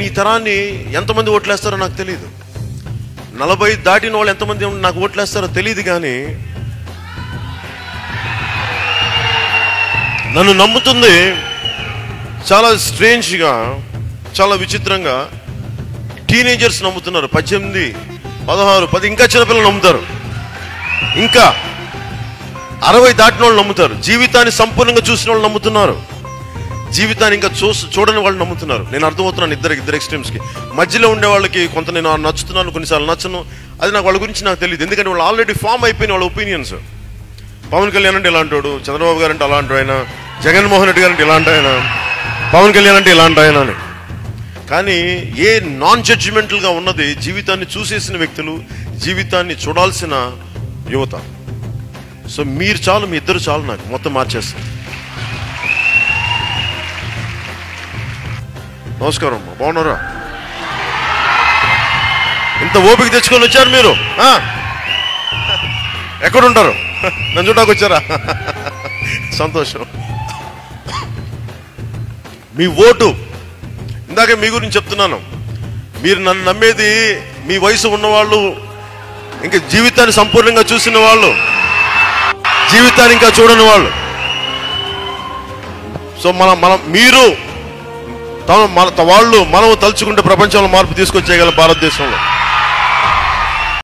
ఈ తరాన్ని ఎంతమంది ఓట్లేస్తారో నాకు తెలియదు నలభై దాటిన వాళ్ళు ఎంతమంది నాకు ఓట్లేస్తారో తెలియదు కానీ నన్ను నమ్ముతుంది చాలా స్ట్రేంజ్గా చాలా విచిత్రంగా టీనేజర్స్ నమ్ముతున్నారు పద్దెనిమిది పదహారు పది ఇంకా చిన్నపిల్లలు నమ్ముతారు ఇంకా అరవై దాటిన వాళ్ళు నమ్ముతారు జీవితాన్ని సంపూర్ణంగా చూసిన వాళ్ళు నమ్ముతున్నారు జీవితాన్ని ఇంకా చూ చూడని వాళ్ళు నమ్ముతున్నారు నేను అర్థమవుతున్నాను ఇద్దరు ఇద్దరు extremes కి మధ్యలో ఉండే వాళ్ళకి కొంత నేను నచ్చుతున్నాను కొన్నిసార్లు నచ్చను అది నాకు వాళ్ళ గురించి నాకు తెలియదు ఎందుకంటే వాళ్ళు ఆల్రెడీ ఫామ్ అయిపోయిన వాళ్ళ ఒపీనియన్స్ పవన్ కళ్యాణ్ అంటే ఇలాంటి వాడు చంద్రబాబు గారు అంటే అలాంటి ఆయన జగన్మోహన్ రెడ్డి గారు అంటే ఇలాంటి ఆయన పవన్ కళ్యాణ్ అంటే ఇలాంటి ఆయన అని కానీ ఏ నాన్ జడ్జిమెంటల్గా ఉన్నది జీవితాన్ని చూసేసిన వ్యక్తులు జీవితాన్ని చూడాల్సిన యువత సో మీరు చాలు మీ ఇద్దరు చాలు నాకు మొత్తం మార్చేస్తారు నమస్కారం అమ్మా బాగున్నారా ఇంత ఓపిక తెచ్చుకొని వచ్చారు మీరు ఆ? ఎక్కడుంటారు నన్ను చూడడానికి వచ్చారా సంతోషం మీ ఓటు ఇందాక మీ గురించి చెప్తున్నాను మీరు నన్ను నమ్మేది మీ వయసు ఉన్నవాళ్ళు ఇంకా జీవితాన్ని సంపూర్ణంగా చూసిన వాళ్ళు జీవితాన్ని ఇంకా చూడని వాళ్ళు సో మన మనం మీరు తమ మన వాళ్ళు మనం తలుచుకుంటే ప్రపంచంలో మార్పు తీసుకొచ్చేయగల భారతదేశంలో